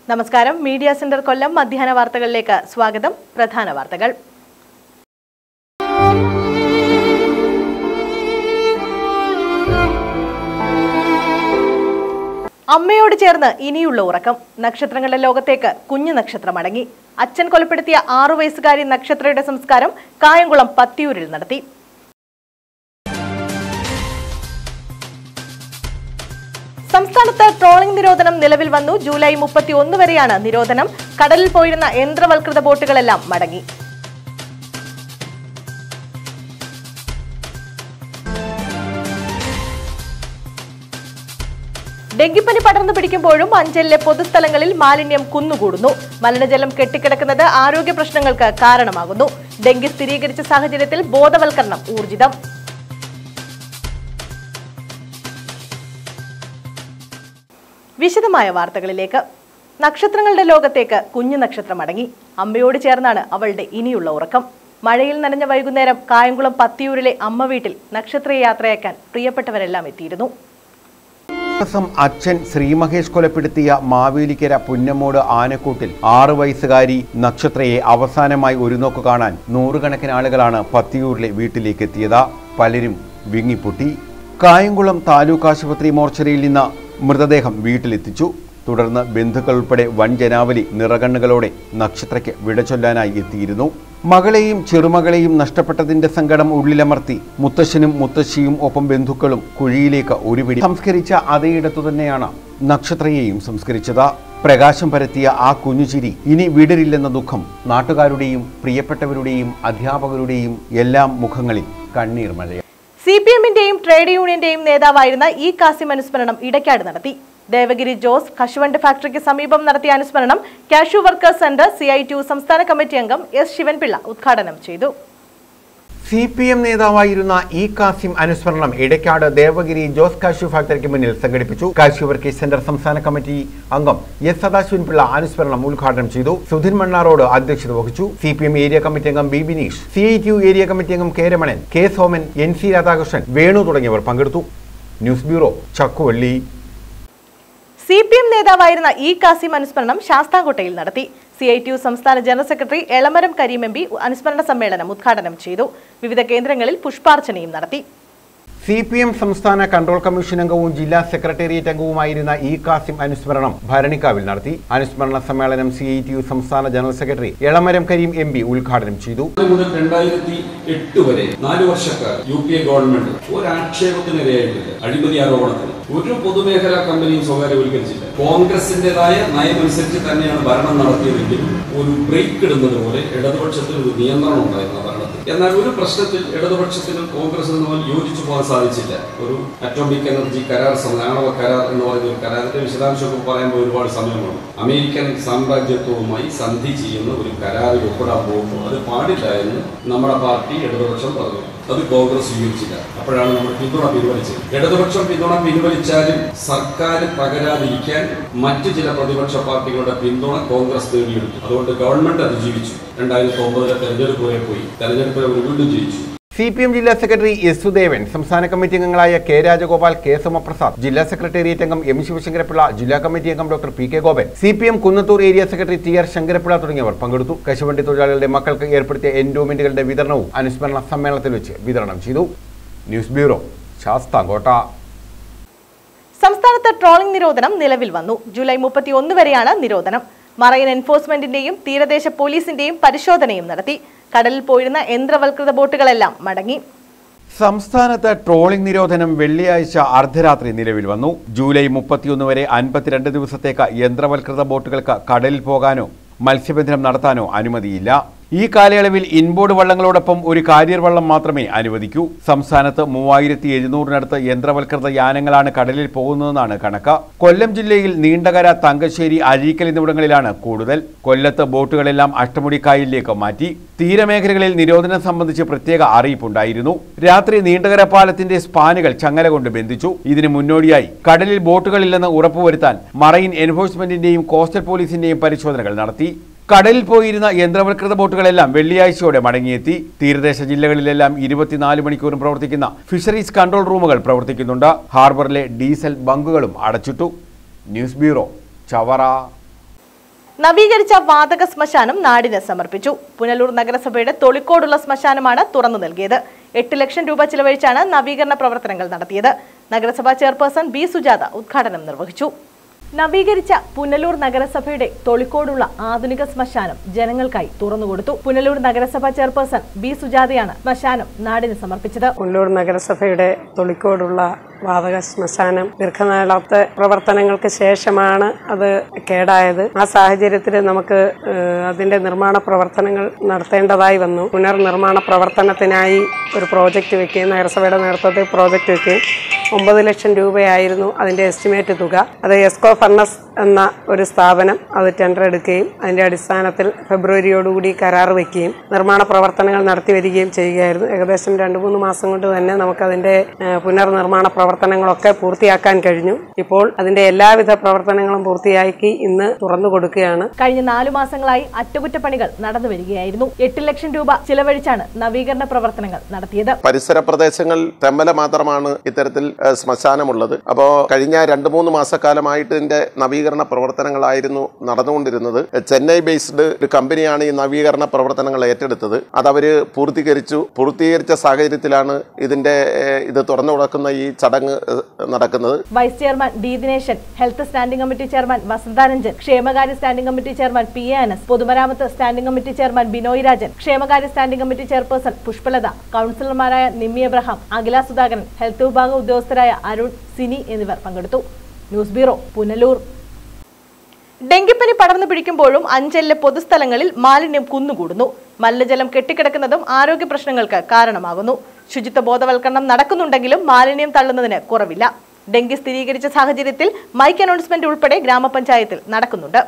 നമസ്കാരം media centre കൊല്ലം മധ്യാഹ്ന വാർത്തകളിലേക്ക് സ്വാഗതം പ്രധാന വാർത്തകൾ അമ്മയോട് ചേർന്ന് ഇനിയുള്ള ഉറക്കം നക്ഷത്രങ്ങളുടെ ലോകത്തേക്ക് കുഞ്ഞു നക്ഷത്രം അടങ്ങി അച്ഛൻ കൊലപ്പെടുത്തിയ ആറു വയസ്സുകാരി നക്ഷത്രയുടെ സംസ്കാരം കായംകുളം പത്തിയൂരിൽ നടത്തി സംസ്ഥാനത്ത് ട്രോളിംഗ് നിരോധനം നിലവിൽ വന്നു ജൂലൈ മുപ്പത്തി ഒന്ന് വരെയാണ് നിരോധനം കടലിൽ പോയിരുന്ന യന്ത്രവൽകൃത ബോട്ടുകളെല്ലാം മടങ്ങി ഡെങ്കിപ്പനി പടർന്നു പിടിക്കുമ്പോഴും അഞ്ചലിലെ പൊതുസ്ഥലങ്ങളിൽ മാലിന്യം കുന്നുകൂടുന്നു മലിനജലം കെട്ടിക്കിടക്കുന്നത് ആരോഗ്യ പ്രശ്നങ്ങൾക്ക് കാരണമാകുന്നു ഡെങ്കി സ്ഥിരീകരിച്ച സാഹചര്യത്തിൽ ബോധവൽക്കരണം ഊർജിതം വിശദമായ വാർത്തകളിലേക്ക് നക്ഷത്രങ്ങളുടെ ലോകത്തേക്ക് കുഞ്ഞു നക്ഷത്രം അടങ്ങി അമ്മയോട് ചേർന്നാണ് അവളുടെ ഇനിയുള്ള ഉറക്കം മഴയിൽ നനഞ്ഞ വൈകുന്നേരം കായംകുളം പത്തിയൂരിലെ അമ്മ വീട്ടിൽ നക്ഷത്ര യാത്രയാക്കാൻ പ്രിയപ്പെട്ടവരെല്ലാം എത്തിയിരുന്നു ദിവസം അച്ഛൻ ശ്രീമഹേഷ് കൊലപ്പെടുത്തിയ മാവേലിക്കര പുന്നമോട് ആനക്കൂട്ടിൽ ആറു വയസ്സുകാരി നക്ഷത്രയെ അവസാനമായി ഒരു നോക്ക് കാണാൻ നൂറുകണക്കിന് ആളുകളാണ് പത്തിയൂരിലെ വീട്ടിലേക്ക് എത്തിയത് പലരും വിങ്ങിപ്പൊട്ടി കായംകുളം താലൂക്ക് ആശുപത്രി മോർച്ചറിയിൽ നിന്ന് മൃതദേഹം വീട്ടിലെത്തിച്ചു തുടർന്ന് ബന്ധുക്കൾ ഉൾപ്പെടെ വൻ ജനാവലി നിറകണ്ണുകളോടെ നക്ഷത്രയ്ക്ക് വിട ചൊല്ലാനായി എത്തിയിരുന്നു മകളെയും ചെറുമകളെയും നഷ്ടപ്പെട്ടതിന്റെ സങ്കടം ഉള്ളിലമർത്തി മുത്തശ്ശനും മുത്തശ്ശിയും ഒപ്പം ബന്ധുക്കളും കുഴിയിലേക്ക് ഒരു പിടി സംസ്കരിച്ച അതേയിടത്തു തന്നെയാണ് നക്ഷത്രയെയും സംസ്കരിച്ചത് പ്രകാശം പരത്തിയ ആ കുഞ്ഞുചിരി ഇനി വിടരില്ലെന്ന ദുഃഖം നാട്ടുകാരുടെയും പ്രിയപ്പെട്ടവരുടെയും അധ്യാപകരുടെയും എല്ലാം മുഖങ്ങളിൽ കണ്ണീർ മഴയാണ് സി പി എമ്മിന്റെയും ട്രേഡ് യൂണിയന്റെയും നേതാവായിരുന്ന ഇ കാസിം അനുസ്മരണം ഇടയ്ക്കാട് നടത്തി ദേവഗിരി ജോസ് കശുവണ്ടി ഫാക്ടറിക്ക് സമീപം നടത്തിയ അനുസ്മരണം cashew workers centre C I ടു സംസ്ഥാന കമ്മിറ്റി അംഗം എസ് ശിവൻപിള്ള ഉദ്ഘാടനം ചെയ്തു സി പി എം നേതാവായിരുന്ന ഇ കാസിം അനുസ്മരണം ഇടയ്ക്കാട് ദേവഗിരി ജോസ് കാഷ്യു ഫാക്ടറിക്ക് മുന്നിൽ സംഘടിപ്പിച്ചു കാഷ്യു വർക്കേഴ്സ് സെന്റർ സംസ്ഥാന കമ്മിറ്റി അംഗം എസ് സദാശിവൻ പിള്ള അനുസ്മരണം ഉദ്ഘാടനം ചെയ്തു സുധിൻ മണ്ണാറോട് അധ്യക്ഷത വഹിച്ചു C P M area committee അംഗം B Bineesh C I T U area committee അംഗം K Ramanan K Soman N C Radhakrishnan Venu തുടങ്ങിയവർ പങ്കെടുത്തു news bureau Chakkuvally C P M നേതാവായിരുന്ന ഇ കാസിം അനുസ്മരണം ശാസ്താംകോട്ടയിൽ നടത്തി സി ഐ ടി യു സംസ്ഥാന general secretary Elamaram Kareem M P അനുസ്മരണ സമ്മേളനം ഉദ്ഘാടനം ചെയ്തു വിവിധ കേന്ദ്രങ്ങളിൽ പുഷ്പാർച്ചനയും നടത്തി സി പി എം സംസ്ഥാന കൺട്രോൾ കമ്മീഷൻ അംഗവും ജില്ലാ സെക്രട്ടേറിയറ്റ് അംഗവുമായിരുന്ന ഇ കാസിം അനുസ്മരണം ഭരണിക്കാവിൽ നടത്തി അനുസ്മരണ സമ്മേളനം സി ഐ ടി യു സംസ്ഥാന general secretary Elamaram Kareem M P ഉദ്ഘാടനം ചെയ്തു അത് മുതൽ രണ്ടായിരത്തി എട്ട് വരെ നാല് വർഷക്കാലം യു പി എ ഗവൺമെന്റ് ഒരാക്ഷേപത്തിനിരയായിട്ടില്ല അഴിമതി ആരോപണത്തിന് ഒരു പൊതുമേഖലാ കമ്പനിയും സ്വകാര്യവൽക്കരിച്ചില്ല കോൺഗ്രസിന്റേതായ നയമനുസരിച്ച് തന്നെയാണ് ഭരണം നടത്തിയതെങ്കിലും ഒരു ബ്രേക്ക് ഇടുന്നത് പോലെ ഇടതുപക്ഷത്തിന് ഒരു നിയന്ത്രണം ഉണ്ടായിരുന്നു ഭരണത്തിൽ എന്നാൽ ഒരു പ്രശ്നത്തിൽ ഇടതുപക്ഷത്തിനും കോൺഗ്രസിനും തമ്മിൽ യോജിച്ചു പോകാൻ സാധിച്ചില്ല ഒരു അറ്റോമിക് എനർജി കരാർ സം- ആണവ കരാർ എന്ന് പറയുന്ന ഒരു കരാറിന്റെ വിശദാംശമൊക്കെ പറയുമ്പോൾ ഒരുപാട് സമയമാണ് അമേരിക്കൻ സാമ്രാജ്യത്വവുമായി സന്ധി ചെയ്യുന്ന ഒരു കരാറിൽ ഒപ്പിടാൻ പോകുമ്പോൾ അത് പാടില്ല എന്ന് നമ്മുടെ പാർട്ടി ഇടതുപക്ഷം പറഞ്ഞു അത് കോൺഗ്രസ് സ്വീകരിച്ചില്ല അപ്പോഴാണ് നമ്മൾ പിന്തുണ പിൻവലിച്ചത് ഇടതുപക്ഷം പിന്തുണ പിൻവലിച്ചാലും സർക്കാർ തകരാതിരിക്കാൻ മറ്റു ചില പ്രതിപക്ഷ പാർട്ടികളുടെ പിന്തുണ കോൺഗ്രസ് നേടിയെടുത്തു അതുകൊണ്ട് ഗവൺമെന്റ് അതിജീവിച്ചു രണ്ടായിരത്തി ഒമ്പതിലെ തെരഞ്ഞെടുപ്പ് വരെ പോയി തെരഞ്ഞെടുപ്പിൽ അവർ വീണ്ടും ജയിച്ചു സി പി എം ജില്ലാ സെക്രട്ടറി എസ് സുദേവൻ സംസ്ഥാന കമ്മിറ്റി അംഗങ്ങളായ കെ രാജഗോപാൽ കെ സോമപ്രസാദ് ജില്ലാ സെക്രട്ടേറിയറ്റ് അംഗം എം ശിവശങ്കരപിള്ള ജില്ലാ കമ്മിറ്റി അംഗം doctor P K Gopan C P M Kunnathur area secretary T R Sankarapillai തുടങ്ങിയവർ പങ്കെടുത്തു കശുവണ്ടി തൊഴിലാളികളുടെ മക്കൾക്ക് ഏർപ്പെടുത്തിയ എൻഡോമെന്റുകളുടെ വിതരണവും അനുസ്മരണ സമ്മേളനത്തിൽ വെച്ച് വിതരണം ചെയ്തു ന്യൂസ് ബ്യൂറോ ശാസ്താംകോട്ട സംസ്ഥാനത്ത് ട്രോളിംഗ് നിരോധനം നിലവിൽ വന്നു ജൂലൈ മുപ്പത്തി ഒന്ന് വരെയാണ് നിരോധനം മറൈൻ എൻഫോഴ്സ്മെന്റിന്റെയും തീരദേശ പോലീസിന്റെയും പരിശോധനയും നടത്തി കടലിൽ പോയിരുന്ന യന്ത്രവൽകൃത ബോട്ടുകളെല്ലാം മടങ്ങി സംസ്ഥാനത്ത് ട്രോളിംഗ് നിരോധനം വെള്ളിയാഴ്ച അർദ്ധരാത്രി നിലവിൽ വന്നു ജൂലൈ മുപ്പത്തിയൊന്ന് വരെ അൻപത്തിരണ്ട് ദിവസത്തേക്ക് യന്ത്രവൽകൃത ബോട്ടുകൾക്ക് കടലിൽ പോകാനോ മത്സ്യബന്ധനം നടത്താനോ അനുമതിയില്ല ഈ കാലയളവിൽ ഇൻബോർഡ് വള്ളങ്ങളോടൊപ്പം ഒരു കാരിയർ വള്ളം മാത്രമേ അനുവദിക്കൂ സംസ്ഥാനത്ത് മൂവായിരത്തി എഴുന്നൂറിനടുത്ത് യന്ത്രവൽകൃത യാനങ്ങളാണ് കടലിൽ പോകുന്നതെന്നാണ് കണക്ക് കൊല്ലം ജില്ലയിൽ നീണ്ടകര തങ്കശ്ശേരി അഴീക്കൽ എന്നിവിടങ്ങളിലാണ് കൂടുതൽ കൊല്ലത്ത് ബോട്ടുകളെല്ലാം അഷ്ടമുടിക്കായലിലേക്ക് മാറ്റി തീരമേഖലകളിൽ നിരോധനം സംബന്ധിച്ച് പ്രത്യേക അറിയിപ്പുണ്ടായിരുന്നു രാത്രി നീണ്ടകര പാലത്തിന്റെ സ്പാനുകൾ ചങ്ങല കൊണ്ട് ബന്ധിച്ചു ഇതിന് മുന്നോടിയായി കടലിൽ ബോട്ടുകളില്ലെന്ന് ഉറപ്പുവരുത്താൻ മറൈൻ എൻഫോഴ്സ്മെന്റിന്റെയും കോസ്റ്റൽ പോലീസിന്റെയും പരിശോധനകൾ നടത്തി കടലിൽ പോയിരുന്ന യന്ത്രവൽകൃത ബോട്ടുകളെല്ലാം വെള്ളിയാഴ്ചയോടെ മടങ്ങിയെത്തി തീരദേശ ജില്ലകളിലെല്ലാം ഇരുപത്തിനാല് മണിക്കൂറും പ്രവർത്തിക്കുന്ന ഫിഷറീസ് കൺട്രോൾ റൂമുകൾ പ്രവർത്തിക്കുന്നുണ്ട് ഹാർബറിലെ ഡീസൽ ബങ്കുകളും അടച്ചിട്ടു ന്യൂസ് ബ്യൂറോ ചവറ നവീകരിച്ച വാതക ശ്മശാനം നാടിന് സമർപ്പിച്ചു പുനലൂർ നഗരസഭയുടെ തൊളിക്കോടുള്ള ശ്മശാനമാണ് തുറന്നു നൽകിയത് എട്ട് ലക്ഷം രൂപ ചിലവഴിച്ചാണ് നവീകരണ പ്രവർത്തനങ്ങൾ നടത്തിയത് നഗരസഭാ ചെയർപേഴ്സൺ ബി സുജാത ഉദ്ഘാടനം നിർവഹിച്ചു നവീകരിച്ച പുനലൂർ നഗരസഭയുടെ തൊളിക്കോടുള്ള ആധുനിക ശ്മശാനം ജനങ്ങൾക്കായി തുറന്നുകൊടുത്തു പുനലൂർ നഗരസഭാ ചെയർപേഴ്സൺ ബി സുജാതയാണ് ശ്മശാനം നാടിന് സമർപ്പിച്ചത് ഉള്ളൂർ നഗരസഭയുടെ തൊളിക്കോടുള്ള വാതക ശ്മശാനം ദീർഘനാളത്തെ പ്രവർത്തനങ്ങൾക്ക് ശേഷമാണ് അത് കേടായത് ആ സാഹചര്യത്തിൽ നമുക്ക് ഏഹ്, അതിന്റെ നിർമ്മാണ പ്രവർത്തനങ്ങൾ നടത്തേണ്ടതായി വന്നു പുനർനിർമ്മാണ പ്രവർത്തനത്തിനായി ഒരു പ്രോജക്റ്റ് വെക്കുകയും നഗരസഭയുടെ നേതൃത്വത്തിൽ പ്രോജക്റ്റ് വെക്കുകയും ഒമ്പത് ലക്ഷം രൂപയായിരുന്നു അതിന്റെ എസ്റ്റിമേറ്റ് തുക അത് എസ്കോ ഫർണസ് എന്ന ഒരു സ്ഥാപനം അത് ടെൻഡർ എടുക്കുകയും അതിന്റെ അടിസ്ഥാനത്തിൽ ഫെബ്രുവരിയോടുകൂടി കരാർ വയ്ക്കുകയും നിർമ്മാണ പ്രവർത്തനങ്ങൾ നടത്തി വരികയും ചെയ്യുകയായിരുന്നു ഏകദേശം രണ്ട് മൂന്ന് മാസം കൊണ്ട് തന്നെ നമുക്കതിന്റെ ഏഹ്, പുനർനിർമ്മാണ പ്രവർത്തനങ്ങളൊക്കെ പൂർത്തിയാക്കാൻ കഴിഞ്ഞു ഇപ്പോൾ അതിന്റെ എല്ലാവിധ പ്രവർത്തനങ്ങളും പൂർത്തിയാക്കി ഇന്ന് തുറന്നു കൊടുക്കുകയാണ് കഴിഞ്ഞ നാലു മാസങ്ങളായി അറ്റകുറ്റപ്പണികൾ നടന്നു വരികയായിരുന്നു എട്ട് ലക്ഷം രൂപ ചിലവഴിച്ചാണ് നവീകരണ പ്രവർത്തനങ്ങൾ നടത്തിയത് പരിസര പ്രദേശങ്ങൾ തെമ്മല മാത്രമാണ് ഇത്തരത്തിൽ ഏഹ്, ശ്മശാനമുള്ളത് അപ്പോൾ കഴിഞ്ഞ രണ്ട് മൂന്ന് മാസക്കാലമായിട്ട് ഇതിന്റെ നവീകരണ പ്രവർത്തനങ്ങളായിരുന്നു നടന്നുകൊണ്ടിരുന്നത് ചെന്നൈ ബേസ്ഡ് ഒരു കമ്പനിയാണ് ഈ നവീകരണ പ്രവർത്തനങ്ങൾ ഏറ്റെടുത്തത് അതവര് പൂർത്തീകരിച്ചു പൂർത്തീകരിച്ച സാഹചര്യത്തിലാണ് ഇതിന്റെ ഏഹ്, ഇത് തുറന്നു കൊടുക്കുന്ന ഈ ചടങ്ങ് ഏഹ്, നടക്കുന്നത് vice chairman D Dineshan health standing committee chairman Vasantharanjan ക്ഷേമകാര്യ standing committee chairman P A Anas പൊതുമരാമത്ത് standing committee chairman Binoy Rajan ക്ഷേമകാര്യ സ്റ്റാൻഡിംഗ് കമ്മിറ്റി ചെയർപേഴ്സൺ പുഷ്പലത കൌൺസിലർമാരായ നിമ്മി എബ്രഹാം അഖില സുധാകരൻ ഹെൽത്ത് വിഭാഗ ഉദ്യോഗസ്ഥരായ അരുൺ സിനി എന്നിവർ പങ്കെടുത്തു ന്യൂസ് ബ്യൂറോ പുനലൂർ ഡെങ്കിപ്പനി പടർന്നു പിടിക്കുമ്പോഴും അഞ്ചലിലെ പൊതുസ്ഥലങ്ങളിൽ മാലിന്യം കുന്നുകൂടുന്നു മലിനജലം കെട്ടിക്കിടക്കുന്നതും ആരോഗ്യ പ്രശ്നങ്ങൾക്ക് കാരണമാകുന്നു ശുചിത്വ ബോധവൽക്കരണം നടക്കുന്നുണ്ടെങ്കിലും മാലിന്യം തള്ളുന്നതിന് കുറവില്ല ഡെങ്കി സ്ഥിരീകരിച്ച സാഹചര്യത്തിൽ മൈക്ക് അനൗൺസ്മെന്റ് ഉൾപ്പെടെ ഗ്രാമപഞ്ചായത്തിൽ നടക്കുന്നുണ്ട്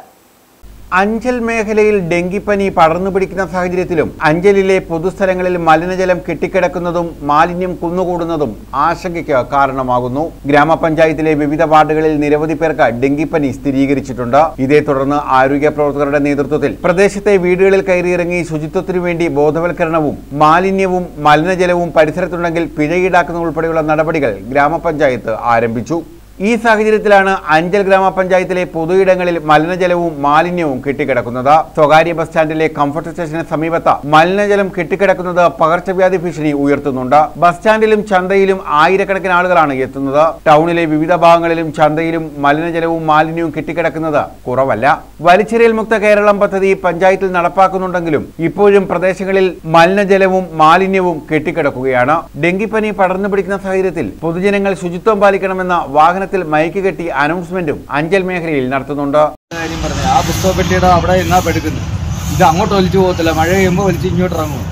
അഞ്ചൽ മേഖലയിൽ ഡെങ്കിപ്പനി പടർന്നു പിടിക്കുന്ന സാഹചര്യത്തിലും അഞ്ചലിലെ പൊതുസ്ഥലങ്ങളിൽ മലിനജലം കെട്ടിക്കിടക്കുന്നതും മാലിന്യം കുന്നുകൂടുന്നതും ആശങ്കയ്ക്ക് കാരണമാകുന്നു ഗ്രാമപഞ്ചായത്തിലെ വിവിധ വാർഡുകളിൽ നിരവധി പേർക്ക് ഡെങ്കിപ്പനി സ്ഥിരീകരിച്ചിട്ടുണ്ട് ഇതേ തുടർന്ന് ആരോഗ്യ പ്രവർത്തകരുടെ നേതൃത്വത്തിൽ പ്രദേശത്തെ വീടുകളിൽ കയറിയിറങ്ങി ശുചിത്വത്തിനു വേണ്ടി ബോധവൽക്കരണവും മാലിന്യവും മലിനജലവും പരിസരത്തുണ്ടെങ്കിൽ പിഴ ഈടാക്കുന്ന ഉൾപ്പെടെയുള്ള നടപടികൾ ഗ്രാമപഞ്ചായത്ത് ആരംഭിച്ചു ഈ സാഹചര്യത്തിലാണ് അഞ്ചൽ ഗ്രാമപഞ്ചായത്തിലെ പൊതുയിടങ്ങളിൽ മലിനജലവും മാലിന്യവും കെട്ടിക്കിടക്കുന്നത് സ്വകാര്യ ബസ് സ്റ്റാൻഡിലെ കംഫർട്ട് സ്റ്റേഷന് സമീപത്ത് മലിനജലം കെട്ടിക്കിടക്കുന്നത് പകർച്ചവ്യാധി ഭീഷണി ഉയർത്തുന്നുണ്ട് ബസ് സ്റ്റാൻഡിലും ചന്തയിലും ആയിരക്കണക്കിന് ആളുകളാണ് എത്തുന്നത് ടൗണിലെ വിവിധ ഭാഗങ്ങളിലും ചന്തയിലും മലിനജലവും മാലിന്യവും കെട്ടിക്കിടക്കുന്നത് കുറവല്ല വലിച്ചെറിയൽ മുക്ത കേരളം പദ്ധതി പഞ്ചായത്തിൽ നടപ്പാക്കുന്നുണ്ടെങ്കിലും ഇപ്പോഴും പ്രദേശങ്ങളിൽ മലിനജലവും മാലിന്യവും കെട്ടിക്കിടക്കുകയാണ് ഡെങ്കിപ്പനി പടർന്നു പിടിക്കുന്ന സാഹചര്യത്തിൽ പൊതുജനങ്ങൾ ശുചിത്വം പാലിക്കണമെന്ന വാഹനത്തിൽ മയക്ക് കെട്ടി അനൗൺസ്മെന്റും അഞ്ചൽ മേഖലയിൽ നടത്തുന്നുണ്ട് കാര്യം പറഞ്ഞു ആ പുസ്തക പെട്ടിയുടെ അവിടെ എന്നാ പെടുക്കുന്നത് ഇത് അങ്ങോട്ട് ഒലിച്ചു പോകത്തില്ല മഴ പെയ്യുമ്പോൾ ഒലിച്ച് ഇങ്ങോട്ട് ഇറങ്ങും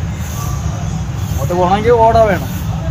അങ്ങോട്ട് പോകണമെങ്കിൽ ഓട വേണം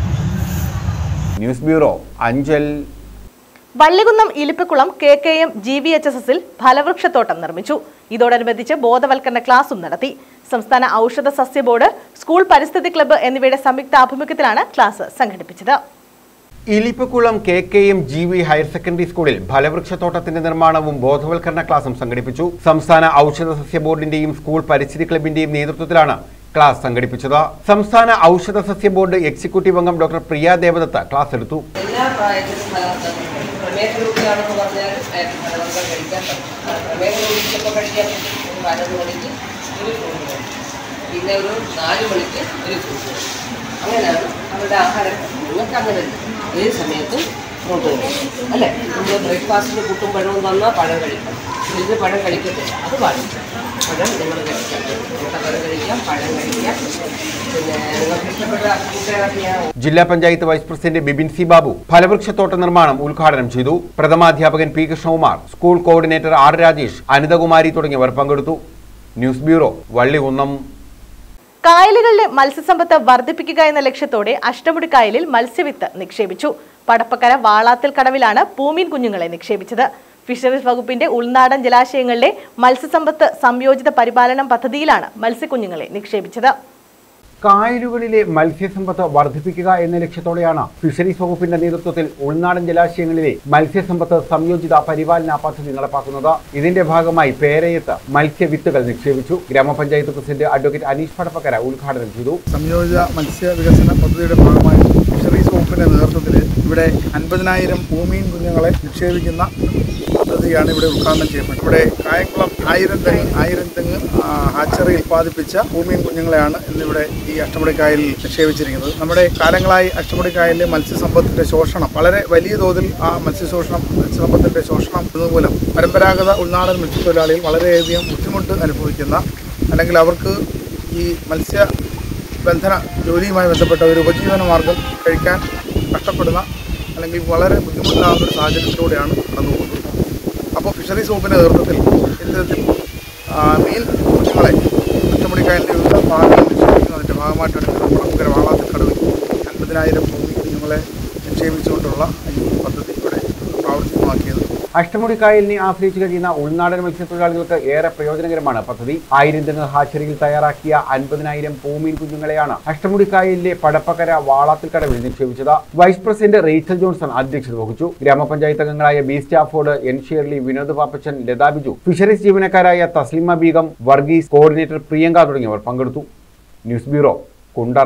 news bureau Anchal Vallikunnam Ilippakulam K K M G V H S എസിൽ ഫലവൃക്ഷത്തോട്ടം നിർമ്മിച്ചു ഇതോടനുബന്ധിച്ച് ബോധവൽക്കരണ ക്ലാസും നടത്തി സംസ്ഥാന ഔഷധ സസ്യ ബോർഡ് സ്കൂൾ പരിസ്ഥിതി ക്ലബ്ബ് എന്നിവയുടെ സംയുക്ത ആഭിമുഖ്യത്തിലാണ് ക്ലാസ് സംഘടിപ്പിച്ചത് Ilippakulam K K M G V higher secondary സ്കൂളിൽ ഫലവൃക്ഷത്തോട്ടത്തിന്റെ നിർമ്മാണവും ബോധവൽക്കരണ ക്ലാസും സംഘടിപ്പിച്ചു സംസ്ഥാന ഔഷധ സസ്യ ബോർഡിന്റെയും സ്കൂൾ പരിസ്ഥിതി ക്ലബിന്റെയും നേതൃത്വത്തിലാണ് ക്ലാസ് സംഘടിപ്പിച്ചത് സംസ്ഥാന ഔഷധ സസ്യ ബോർഡ് എക്സിക്യൂട്ടീവ് അംഗം ഡോക്ടർ പ്രിയ ദേവദത്ത് ക്ലാസ് എടുത്തു എല്ലാ പ്രായത്തിലും ഫലവർഗ്ഗം പ്രമേഹ രോഗിയാണെന്ന് പറഞ്ഞാൽ അയാൾക്ക് ഫലവർഗ്ഗം കഴിക്കാൻ പറ്റും പ്രമേഹ രോഗിക്കൊക്കെ കഴിക്കാൻ പറ്റും ഒരു പതിനൊന്ന് മണിക്ക് ഒരു ഫ്രൂട്ട് കഴിക്കും പിന്നെ ഒരു നാല് മണിക്ക് ഒരു ഫ്രൂട്ട് കഴിക്കും അങ്ങനെയാണ് അവരുടെ ആഹാരം നിങ്ങൾക്ക് അങ്ങനെ ഏത് സമയത്തും ഫ്രൂട്ട് കഴിക്കും അല്ലേ നമ്മൾ ബ്രേക്ക്ഫാസ്റ്റിന് പുട്ടും പഴവും തന്നാൽ പഴം കഴിക്കണം ഇതിന് പഴം കഴിക്കത്തില്ല അത് പാടില്ല പഴം നിങ്ങൾ കഴിക്കാം മുട്ടക്കറി കഴിക്കാം പഴം കഴിക്കാം പിന്നെ നിങ്ങൾക്ക് ഇഷ്ടപ്പെട്ട കൂട്ടുകാരിയാണ് ജില്ലാ panchayat vice president Bibin C Babu ഫലവൃക്ഷത്തോട്ട നിർമ്മാണം ഉദ്ഘാടനം ചെയ്തു പ്രഥമാധ്യാപകൻ P Krishnakumar school coordinator R Rajesh Anithakumari തുടങ്ങിയവർ പങ്കെടുത്തു ന്യൂസ് ബ്യൂറോ വള്ളികുന്നം കായലുകളിലെ മത്സ്യസമ്പത്ത് വർദ്ധിപ്പിക്കുക എന്ന ലക്ഷ്യത്തോടെ അഷ്ടമുടി കായലിൽ മത്സ്യവിത്ത് നിക്ഷേപിച്ചു പടപ്പക്കര വാളാത്തിൽ കടവിലാണ് പൂമീൻ കുഞ്ഞുങ്ങളെ നിക്ഷേപിച്ചത് ഫിഷറീസ് വകുപ്പിന്റെ ഉൾനാടൻ ജലാശയങ്ങളിലെ മത്സ്യസമ്പത്ത് സംയോജിത പരിപാലനം പദ്ധതിയിലാണ് മത്സ്യക്കുഞ്ഞുങ്ങളെ നിക്ഷേപിച്ചത് കായലുകളിലെ മത്സ്യസമ്പത്ത് വർദ്ധിപ്പിക്കുക എന്ന ലക്ഷ്യത്തോടെയാണ് ഫിഷറീസ് വകുപ്പിന്റെ നേതൃത്വത്തിൽ ഉൾനാടൻ ജലാശയങ്ങളിലെ മത്സ്യസമ്പത്ത് സംയോജിത പരിപാലന പദ്ധതി നടപ്പാക്കുന്നത് ഇതിന്റെ ഭാഗമായി പേരയത്ത് മത്സ്യവിത്തുകൾ നിക്ഷേപിച്ചു ഗ്രാമപഞ്ചായത്ത് പ്രസിഡന്റ് അഡ്വക്കേറ്റ് അനീഷ് പടപ്പക്കര ഉദ്ഘാടനം ചെയ്തു സംയോജിത മത്സ്യ വികസന പദ്ധതിയുടെ ഭാഗമായി ഫിഷറീസ് വകുപ്പിന്റെ നേതൃത്വത്തിൽ ഇവിടെ അൻപതിനായിരം ഭൂമീൻ കുഞ്ഞുങ്ങളെ നിക്ഷേപിക്കുന്ന പദ്ധതിയാണ് ഇവിടെ ഉദ്ഘാടനം ചെയ്യപ്പെട്ടത് ഇവിടെ കായംകുളം ആയിരം തെങ്ങ് ആയിരം തെങ്ങ് ആ, ഹാച്ചറി ഉൽപ്പാദിപ്പിച്ച ഭൂമിയും കുഞ്ഞുങ്ങളെയാണ് ഇന്നിവിടെ ഈ അഷ്ടമുടിക്കായലിൽ നിക്ഷേപിച്ചിരിക്കുന്നത് നമ്മുടെ കാലങ്ങളായി അഷ്ടമുടിക്കായലിലെ മത്സ്യസമ്പത്തിന്റെ ശോഷണം വളരെ വലിയ തോതിൽ ആ മത്സ്യശോഷണം മത്സ്യസമ്പത്തിന്റെ ശോഷണം മൂലം പരമ്പരാഗത ഉൾനാടൻ മത്സ്യത്തൊഴിലാളികൾ വളരെയധികം ബുദ്ധിമുട്ട് അനുഭവിക്കുന്ന അല്ലെങ്കിൽ അവർക്ക് ഈ മത്സ്യ ബന്ധന ജോലിയുമായി ബന്ധപ്പെട്ട ഒരു ഉപജീവന മാർഗം കഴിക്കാൻ കഷ്ടപ്പെടുന്ന അല്ലെങ്കിൽ വളരെ ബുദ്ധിമുട്ടാകുന്ന ഒരു സാഹചര്യത്തിലൂടെയാണ് കടന്നു പോകുന്നത് അപ്പോൾ ഫിഷറീസ് വകുപ്പിൻ്റെ നേതൃത്വത്തിൽ ഇത്തരത്തിൽ ആ, മീൻ കുഞ്ഞുങ്ങളെ അഷ്ടമുടിക്കായലിൻ്റെ വിവിധ ഭാഗങ്ങളിൽ നിക്ഷേപിക്കുന്നതിൻ്റെ ഭാഗമായിട്ടാണ് നമ്മുടെ വാളാത്തിൽ കടവിൽ അൻപതിനായിരം ഭൂമി കുഞ്ഞുങ്ങളെ നിക്ഷേപിച്ചുകൊണ്ടുള്ള ഈ പദ്ധതി ഇവിടെ പ്രാവർത്തികമാക്കിയത് അഷ്ടമുടിക്കായലിനെ ആശ്രയിച്ച് കഴിയുന്ന ഉൾനാടൻ മത്സ്യത്തൊഴിലാളികൾക്ക് ഏറെ പ്രയോജനകരമാണ് പദ്ധതി ആയിരം തെങ്ങ് ഹാച്ചറിയിൽ തയ്യാറാക്കിയ അൻപതിനായിരം പൂമീൻ കുഞ്ഞുങ്ങളെയാണ് അഷ്ടമുടിക്കായലിലെ പടപ്പക്കര വാളാത്തിൽ കടവിൽ നിക്ഷേപിച്ചത് വൈസ് പ്രസിഡന്റ് റേച്ചൽ ജോൺസൺ അധ്യക്ഷത വഹിച്ചു ഗ്രാമപഞ്ചായത്ത് അംഗങ്ങളായ B Stafford N Shirley Vinod Pappachan Latha Biju fisheries ജീവനക്കാരായ തസ്ലിമ ബീഗം വർഗീസ് കോർഡിനേറ്റർ പ്രിയങ്ക തുടങ്ങിയവർ പങ്കെടുത്തു news bureau Kundara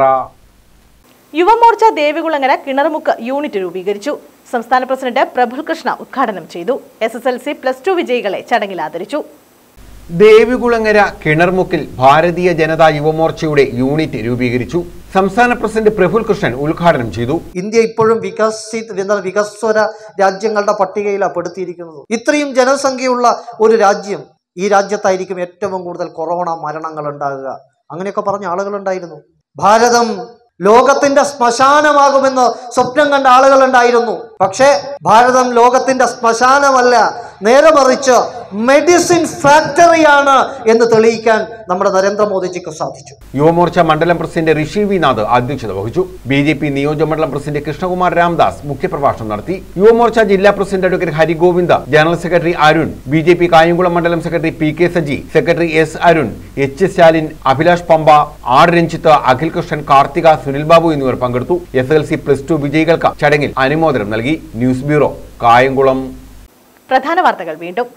Yuvamorcha Devikulangara Kinarumukku unit രൂപീകരിച്ചു സംസ്ഥാന പ്രസിഡന്റ് പ്രഫുൽ കൃഷ്ണ ഉദ്ഘാടനം ചെയ്തു S S L C plus two വിജയികളെ ചടങ്ങിൽ ആദരിച്ചു ദേവികുളങ്ങര കിണർമുക്കിൽ ഭാരതീയ ജനതാ യുവമോർച്ചയുടെ യൂണിറ്റ് രൂപീകരിച്ചു സംസ്ഥാന പ്രസിഡന്റ് പ്രഫുൽ കൃഷ്ണൻ ഉദ്ഘാടനം ചെയ്തു ഇന്ത്യ ഇപ്പോഴും വികസിത എന്താ വികസ്വര രാജ്യങ്ങളുടെ പട്ടികയിലാണ് പെടുത്തിയിരിക്കുന്നത് ഇത്രയും ജനസംഖ്യയുള്ള ഒരു രാജ്യം ഈ രാജ്യത്തായിരിക്കും ഏറ്റവും കൂടുതൽ കൊറോണ മരണങ്ങൾ ഉണ്ടാകുക അങ്ങനെയൊക്കെ പറഞ്ഞ ആളുകളുണ്ടായിരുന്നു ഭാരതം ലോകത്തിന്റെ ശ്മശാനമാകുമെന്ന് സ്വപ്നം കണ്ട ആളുകളുണ്ടായിരുന്നു പക്ഷേ ഭാരതം ലോകത്തിന്റെ ശ്മശാനമല്ല നേരെ മറിച്ച് മെഡിസിൻ ഫാക്ടറിയാണ് എന്ന് തെളിയിക്കാൻ നമ്മുടെ നരേന്ദ്രമോദിജിക്ക് സാധിച്ചു യുവമോർച്ച മണ്ഡലം പ്രസിഡന്റ് ഋഷി വി നാഥ് അധ്യക്ഷത വഹിച്ചു ബി ജെ പി നിയോജകമണ്ഡലം പ്രസിഡന്റ് കൃഷ്ണകുമാർ രാംദാസ് മുഖ്യപ്രഭാഷണം നടത്തി യുവമോർച്ച ജില്ലാ president advocate Harigovinda general secretary Arun B J P Kayamkulam മണ്ഡലം secretary P K Saji secretary S Arun H Stalin Abhilash Pampa R Ranjith Akhil Krishnan Karthika Sunil Babu എന്നിവർ പങ്കെടുത്തു S L C plus two വിജയികൾക്ക് ചടങ്ങിൽ അനുമോദനം നൽകി ന്യൂസ് ബ്യൂറോ കായംകുളം പ്രധാന വാർത്തകൾ വീണ്ടും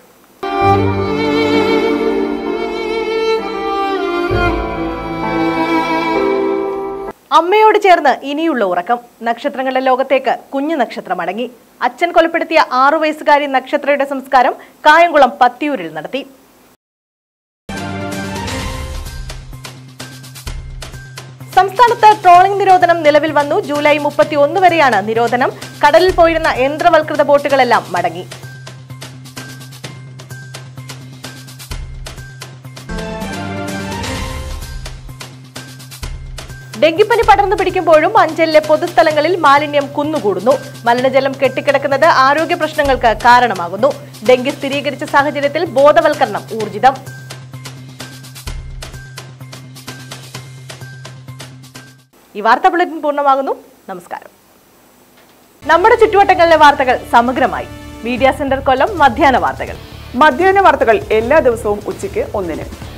അമ്മയോട് ചേർന്ന് ഇനിയുള്ള ഉറക്കം നക്ഷത്രങ്ങളുടെ ലോകത്തേക്ക് കുഞ്ഞു നക്ഷത്രം അടങ്ങി അച്ഛൻ കൊലപ്പെടുത്തിയ ആറു വയസ്സുകാരി നക്ഷത്രയുടെ സംസ്കാരം കായംകുളം പത്തിയൂരിൽ നടത്തി സംസ്ഥാനത്ത് ട്രോളിംഗ് നിരോധനം നിലവിൽ വന്നു ജൂലൈ മുപ്പത്തി ഒന്ന് വരെയാണ് നിരോധനം കടലിൽ പോയിരുന്ന യന്ത്രവൽകൃത ബോട്ടുകളെല്ലാം മടങ്ങി ഡെങ്കിപ്പനി പടർന്നു പിടിക്കുമ്പോഴും അഞ്ചലിലെ പൊതുസ്ഥലങ്ങളിൽ മാലിന്യം കുന്നുകൂടുന്നു മലിനജലം കെട്ടിക്കിടക്കുന്നത് ആരോഗ്യ പ്രശ്നങ്ങൾക്ക് കാരണമാകുന്നു ഡെങ്കി സ്ഥിരീകരിച്ച സാഹചര്യത്തിൽ ബോധവൽക്കരണം ഊർജിതം ഈ വാർത്താ ബുള്ളറ്റിൻ പൂർണ്ണമാകുന്നു നമസ്കാരം നമ്മുടെ ചുറ്റുവട്ടങ്ങളിലെ വാർത്തകൾ സമഗ്രമായി മീഡിയ സെന്റർ കൊല്ലം മധ്യാഹ്ന വാർത്തകൾ മധ്യാഹ്ന വാർത്തകൾ എല്ലാ ദിവസവും ഉച്ചയ്ക്ക് ഒന്നിന്